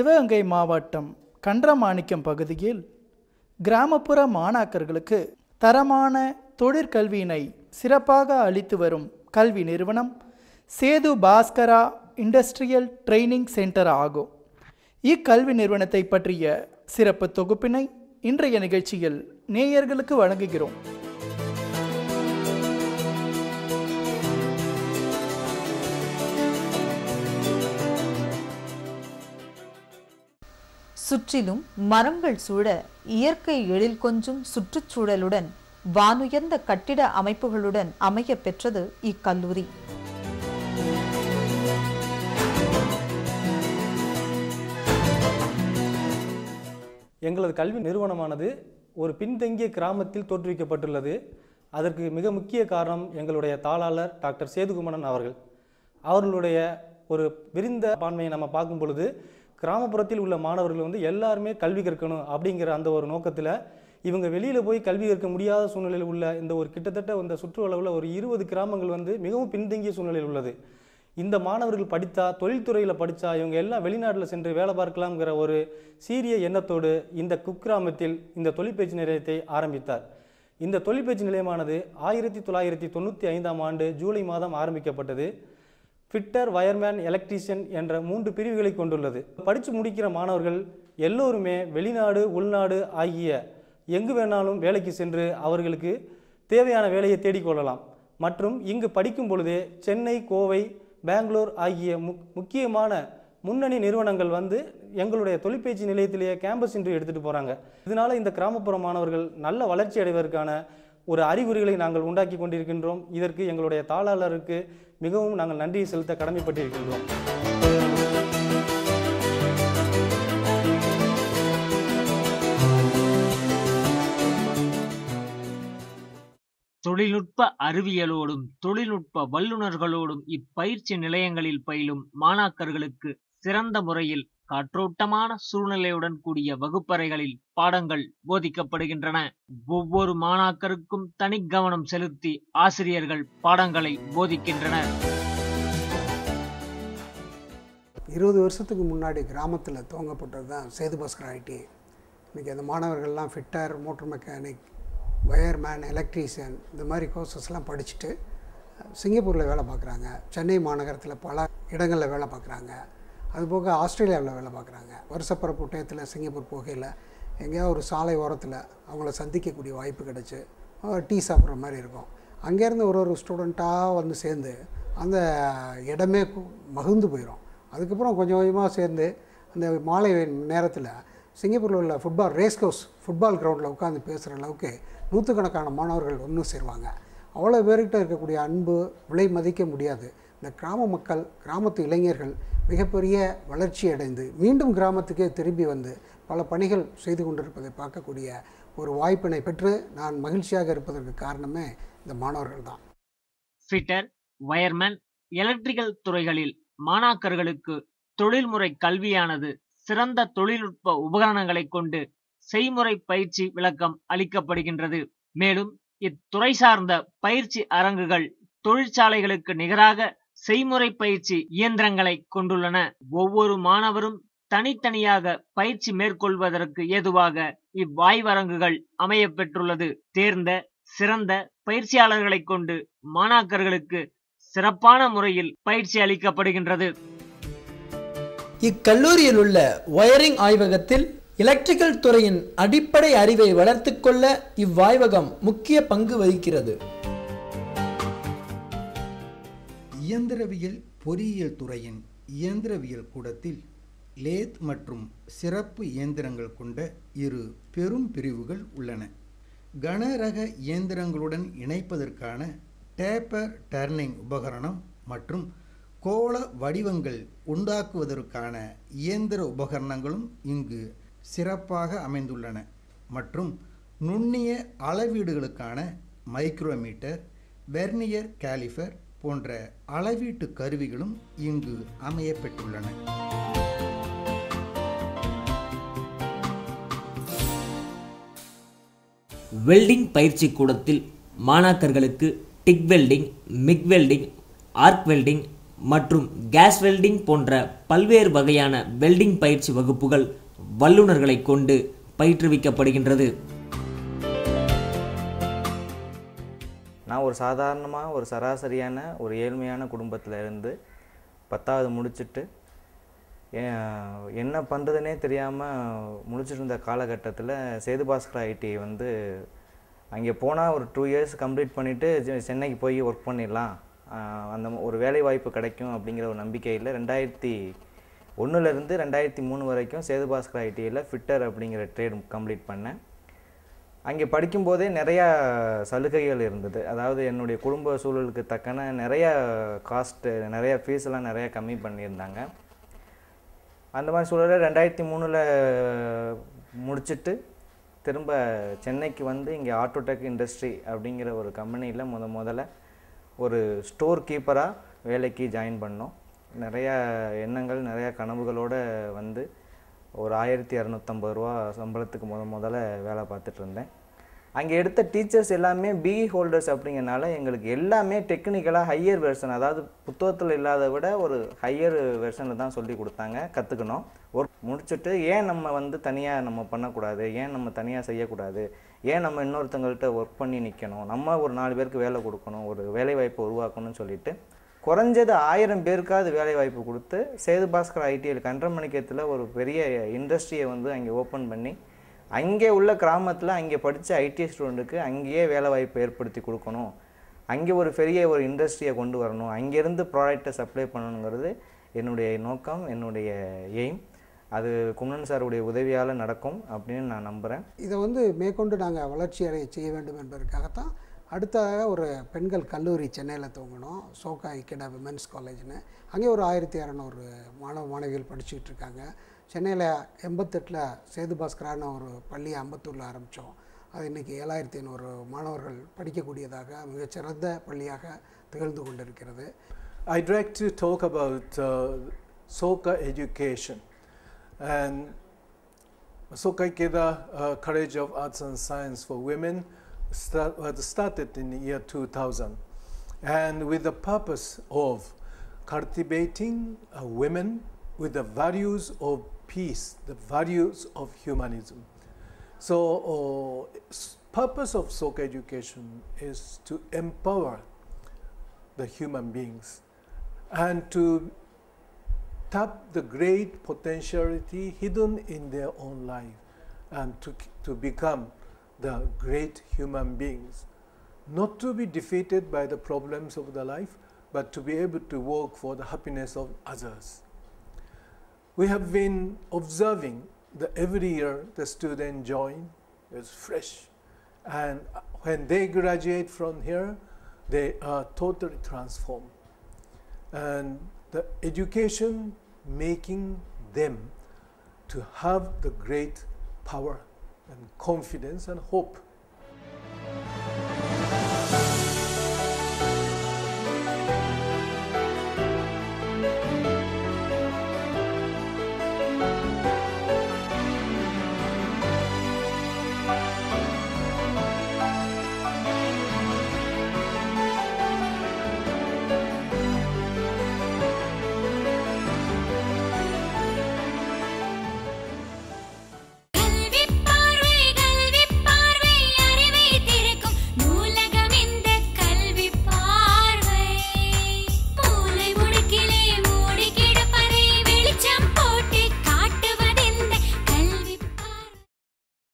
சிவகங்கை மாவட்டம் கன்றமாணிக்கம் பகுதியில் கிராமப்புற மாணாக்கர்களுக்கு தரமான தொழிற்கல்வியினை சிறப்பாக அளித்து வரும் கல்வி நிறுவனம் Sethu Bhaskara industrial training centre ஆகும் இக்கல்வி நிறுவனத்தை பற்றிய சிறப்பு தொகுப்பினை இன்றைய நிகழ்ச்சியில் நேயர்களுக்கு வழங்குகிறோம் சுற்றிலும் மரங்கள் சூழ இயற்கை எழில் கொஞ்சும் சுற்றுச்சூழலுடன் வானுயர்ந்த கட்டிட அமைப்புகளுடன் அமைய பெற்றது இக்கல்லூரி எங்களது கல்வி நிறுவனமானது ஒரு பின்தங்கிய கிராமத்தில் தோற்றுவிக்கப்பட்டுள்ளது அதற்கு மிக முக்கிய காரணம் எங்களுடைய தாளாளர் டாக்டர் சேதுகுமணன் அவர்கள் அவர்களுடைய ஒரு விரிந்த பான்மையை நம்ம பார்க்கும் பொழுது கிராமப்புறத்தில் உள்ள மாணவர்கள் வந்து எல்லாருமே கல்வி கற்கணும் அப்படிங்கிற அந்த ஒரு நோக்கத்தில் இவங்க வெளியில் போய் கல்வி கற்க முடியாத சூழ்நிலையில் உள்ள இந்த ஒரு கிட்டத்தட்ட இந்த சுற்றுவளவில் ஒரு இருபது கிராமங்கள் வந்து மிகவும் பின்தங்கிய சூழ்நிலையில் உள்ளது இந்த மாணவர்கள் படித்தா தொழில்துறையில் படித்தா இவங்க எல்லாம் வெளிநாட்டில் சென்று வேலை பார்க்கலாம்ங்கிற ஒரு சீரிய எண்ணத்தோடு இந்த குக்கிராமத்தில் இந்த தொழிற்பயிற்சி நிலையத்தை ஆரம்பித்தார் இந்த தொழிற்பயிற்சி நிலையமானது ஆயிரத்தி தொள்ளாயிரத்தி தொண்ணூற்றி ஐந்தாம் ஆண்டு ஜூலை மாதம் ஆரம்பிக்கப்பட்டது ஃபிட்டர் வயர்மேன் எலக்ட்ரீஷியன் என்ற மூன்று பிரிவுகளை கொண்டுள்ளது படித்து முடிக்கிற மாணவர்கள் எல்லோருமே வெளிநாடு உள்நாடு ஆகிய எங்கு வேணாலும் வேலைக்கு சென்று அவர்களுக்கு தேவையான வேலையை தேடிக்கொள்ளலாம் மற்றும் இங்கு படிக்கும் பொழுதே சென்னை கோவை பெங்களூர் ஆகிய முக் முக்கியமான முன்னணி நிறுவனங்கள் வந்து எங்களுடைய தொழிற்பயிற்சி நிலையத்திலேயே கேம்பஸ் இன்று எடுத்துகிட்டு போகிறாங்க இதனால் இந்த கிராமப்புற மாணவர்கள் நல்ல வளர்ச்சி அடைவதற்கான ஒரு அறிகுறிகளை நாங்கள் உண்டாக்கி கொண்டிருக்கின்றோம் இதற்கு எங்களுடைய தாளாளருக்கு மிகவும் நாங்கள் நன்றி செலுத்த கடமைப்பட்டிருக்கின்றோம் தொழில்நுட்ப அறிவியலோடும் தொழில்நுட்ப வல்லுநர்களோடும் இப்பயிற்சி நிலையங்களில் பயிலும் மாணாக்கர்களுக்கு சிறந்த முறையில் காற்றோட்டமான சூழ்நிலையுடன் கூடிய வகுப்பறைகளில் பாடங்கள் போதிக்கப்படுகின்றன ஒவ்வொரு மாணாக்கருக்கும் தனி கவனம் செலுத்தி ஆசிரியர்கள் பாடங்களை போதிக்கின்றனர் இருபது வருஷத்துக்கு முன்னாடி கிராமத்தில் துவங்கப்பட்டது தான் சேது பாஸ்கர் ஐடி இன்றைக்கி அந்த மாணவர்கள்லாம் fitter motor mechanic wireman electrician இந்த மாதிரி கோர்சஸ்லாம் படிச்சுட்டு சிங்கப்பூரில் வேலை பார்க்குறாங்க சென்னை மாநகரத்தில் பல இடங்களில் வேலை பார்க்குறாங்க அதுபோக ஆஸ்திரேலியாவில் வேலை பார்க்குறாங்க வருஷப்பரப்பு டயத்தில் சிங்கப்பூர் போகையில் எங்கேயா ஒரு சாலை ஓரத்தில் அவங்கள சந்திக்கக்கூடிய வாய்ப்பு கிடச்சி டீ சாப்பிட்ற மாதிரி இருக்கும் அங்கேருந்து ஒரு ஒரு ஸ்டூடெண்ட்டாக வந்து சேர்ந்து அந்த இடமே கு- மகிழ்ந்து போயிடும் அதுக்கப்புறம் கொஞ்சம் கொஞ்சமாக சேர்ந்து அந்த மாலை நேரத்தில் சிங்கப்பூரில் உள்ள ஃபுட்பால் ரேஸ் கோர்ஸ் ஃபுட்பால் கிரவுண்டில் உட்காந்து பேசுகிற அளவுக்கு நூற்றுக்கணக்கான மாணவர்கள் ஒன்று சேருவாங்க அவ்வளோ பேர்கிட்ட இருக்கக்கூடிய அன்பு விலை மதிக்க முடியாது இந்த கிராம மக்கள் கிராமத்து இளைஞர்கள் மிகப்பெரிய வளர்ச்சி அடைந்து மீண்டும் கிராமத்துக்கே திரும்பி வந்து பல பணிகள் செய்து கொண்டிருப்பதை பார்க்கக்கூடிய ஒரு வாய்ப்பினை பெற்று நான் மகிழ்ச்சியாக இருப்பதற்கு காரணமே இந்த மாணவர்கள் தான் ஃபிட்டர் வயர்மேன் எலக்ட்ரிக்கல் துறைகளில் மாணாக்கர்களுக்கு தொழில்முறை கல்வியானது சிறந்த தொழில்நுட்ப உபகரணங்களை கொண்டு செய்முறை பயிற்சி விளக்கம் அளிக்கப்படுகின்றது மேலும் இத்துறை சார்ந்த பயிற்சி அரங்குகள் தொழிற்சாலைகளுக்கு நிகராக செய்முறை பயிற்சி இயந்திரங்களை கொண்டுள்ளன ஒவ்வொரு மாணவரும் தனித்தனியாக பயிற்சி மேற்கொள்வதற்கு ஏதுவாக இவ்வாய்வரங்குகள் அமைய பெற்றுள்ளது தேர்ந்த சிறந்த பயிற்சியாளர்களைக் கொண்டு மாணாக்கர்களுக்கு சிறப்பான முறையில் பயிற்சி அளிக்கப்படுகின்றது இக்கல்லூரியில் உள்ள ஒயரிங் ஆய்வகத்தில் எலக்ட்ரிக்கல் துறையின் அடிப்படை அறிவை வளர்த்துக் கொள்ள இவ்வாய்வகம் முக்கிய பங்கு வகிக்கிறது இயந்திரவியல் பொறியியல் துறையின் இயந்திரவியல் கூடத்தில் லேத் மற்றும் சிறப்பு இயந்திரங்கள் கொண்ட இரு பெரும் பிரிவுகள் உள்ளன கனரக இயந்திரங்களுடன் இணைப்பதற்கான டேப்பர் டர்னிங் உபகரணம் மற்றும் கோள வடிவங்கள் உண்டாக்குவதற்கான இயந்திர உபகரணங்களும் இங்கு சிறப்பாக அமைந்துள்ளன மற்றும் நுண்ணிய அளவீடுகளுக்கான மைக்ரோமீட்டர் வெர்னியர் கேலிஃபர் போன்ற அளவீட்டு கருவிகளும் இங்கு அமையப்பெற்றுள்ளன வெல்டிங் பயிற்சி கூடத்தில் மாணாக்கர்களுக்கு TIG welding MIG welding arc welding மற்றும் கேஸ் வெல்டிங் போன்ற பல்வேறு வகையான வெல்டிங் பயிற்சி வகுப்புகள் வல்லுநர்களை கொண்டு பயிற்றுவிக்கப்படுகின்றது நான் ஒரு சாதாரணமாக ஒரு சராசரியான ஒரு ஏழ்மையான குடும்பத்தில் இருந்து பத்தாவது முடிச்சுட்டு ஏ- என்ன பண்ணுறதுனே தெரியாமல் முடிச்சிட்டு இருந்த காலகட்டத்தில் சேதுபாஸ்கர் ஐடி வந்து அங்கே போனால் ஒரு டூ இயர்ஸ் கம்ப்ளீட் பண்ணிவிட்டு சென்னைக்கு போய் ஒர்க் பண்ணிடலாம் ஆஹ் அந்த ம- ஒரு வேலை வாய்ப்பு கிடைக்கும் அப்படிங்கிற ஒரு நம்பிக்கையில் ரெண்டாயிரத்தி ஒன்றுலேருந்து ரெண்டாயிரத்தி மூணு வரைக்கும் சேதுபாஸ்கர் ஐடியில் ஃபிட்டர் அப்படிங்கிற ட்ரேட் கம்ப்ளீட் பண்ணேன் அங்கே படிக்கும்போதே நிறையா சலுகைகள் இருந்தது அதாவது என்னுடைய குடும்ப சூழலுக்கு தக்கன நிறைய காஸ்ட்டு நிறைய ஃபீஸ்லாம் நிறைய கம்மி பண்ணியிருந்தாங்க அந்த மாதிரி சூழலில் ரெண்டாயிரத்தி மூணில் முடிச்சிட்டு திரும்ப சென்னைக்கு வந்து இங்கே ஆட்டோடெக் இண்டஸ்ட்ரி அப்படிங்கிற ஒரு கம்பெனியில் முத முதல்ல ஒரு ஸ்டோர் கீப்பராக வேலைக்கு ஜாயின் பண்ணோம் நிறைய எண்ணங்கள் நிறைய கனவுகளோடு வந்து ஒரு ஆயிரத்தி இரநூத்தம்பது ரூபா சம்பளத்துக்கு முத முதல்ல வேலை பார்த்துட்டு இருந்தேன் அங்கே எடுத்த டீச்சர்ஸ் எல்லாமே பிஇ ஹோல்டர்ஸ் அப்படிங்கறனால எங்களுக்கு எல்லாமே டெக்னிக்கலாக ஹையர் வெர்ஷன் அதாவது புத்தகத்தில் இல்லாத விட ஒரு ஹையர் வெர்ஷனில் தான் சொல்லி கொடுத்தாங்க கற்றுக்கணும் ஒர்க் முடிச்சுட்டு ஏன் நம்ம வந்து தனியாக நம்ம பண்ணக்கூடாது ஏன் நம்ம தனியாக செய்யக்கூடாது ஏன் நம்ம இன்னொருத்தங்கள்ட்ட ஒர்க் பண்ணி நிற்கணும் நம்ம ஒரு நாலு பேருக்கு வேலை கொடுக்கணும் ஒரு வேலை வாய்ப்பை உருவாக்கணும்னு சொல்லிட்டு குறைஞ்சது ஆயிரம் பேருக்காவது வேலை வாய்ப்பு கொடுத்து சேது பாஸ்கர் ஐடிஎல் கன்றமணிக்கத்தில் ஒரு பெரிய இண்டஸ்ட்ரியை வந்து அங்கே ஓப்பன் பண்ணி அங்கே உள்ள கிராமத்தில் அங்கே படித்த ஐடி ஸ்டூடெண்ட்டுக்கு அங்கேயே வேலை வாய்ப்பு ஏற்படுத்தி கொடுக்கணும் அங்கே ஒரு பெரிய ஒரு இண்டஸ்ட்ரியை கொண்டு வரணும் அங்கேருந்து ப்ராடக்டை சப்ளை பண்ணணுங்கிறது என்னுடைய நோக்கம் என்னுடைய எய்ம் அது குமரன் சாருடைய உதவியால் நடக்கும் அப்படின்னு நான் நம்புகிறேன் இதை வந்து மேற்கொண்டு நாங்கள் வளர்ச்சி அடைய செய்ய வேண்டும் என்பதற்காகத்தான் அடுத்ததாக ஒரு பெண்கள் கல்லூரி சென்னையில் துவங்கினோம் சோகா இக்கடா விமென்ஸ் காலேஜ்னு அங்கே ஒரு ஆயிரத்தி இரநூறு மாணவ மாணவிகள் படிச்சுக்கிட்டு இருக்காங்க சென்னையில் எண்பத்தெட்டில் சேது பாஸ்கரான ஒரு பள்ளி அம்பத்தூரில் ஆரம்பித்தோம் அது இன்றைக்கி ஏழாயிரத்தி ஐநூறு மாணவர்கள் படிக்கக்கூடியதாக மிகச்சிறந்த பள்ளியாக திகழ்ந்து கொண்டிருக்கிறது I'd like to talk about uh, Soka education. And Soka Ikeda uh, College of Arts and Science for Women start, was started in the year 2000. And with the purpose of cultivating uh, women with the values of peace, the values of humanism. So, uh, s- purpose of Soka education is to empower the human beings and to tap the great potentiality hidden in their own life and to, to become the great human beings. Not to be defeated by the problems of the life, but to be able to work for the happiness of others. We have been observing that every year the student join is fresh, and when they graduate from here, they are totally transformed. And the education making them to have the great power and confidence and hope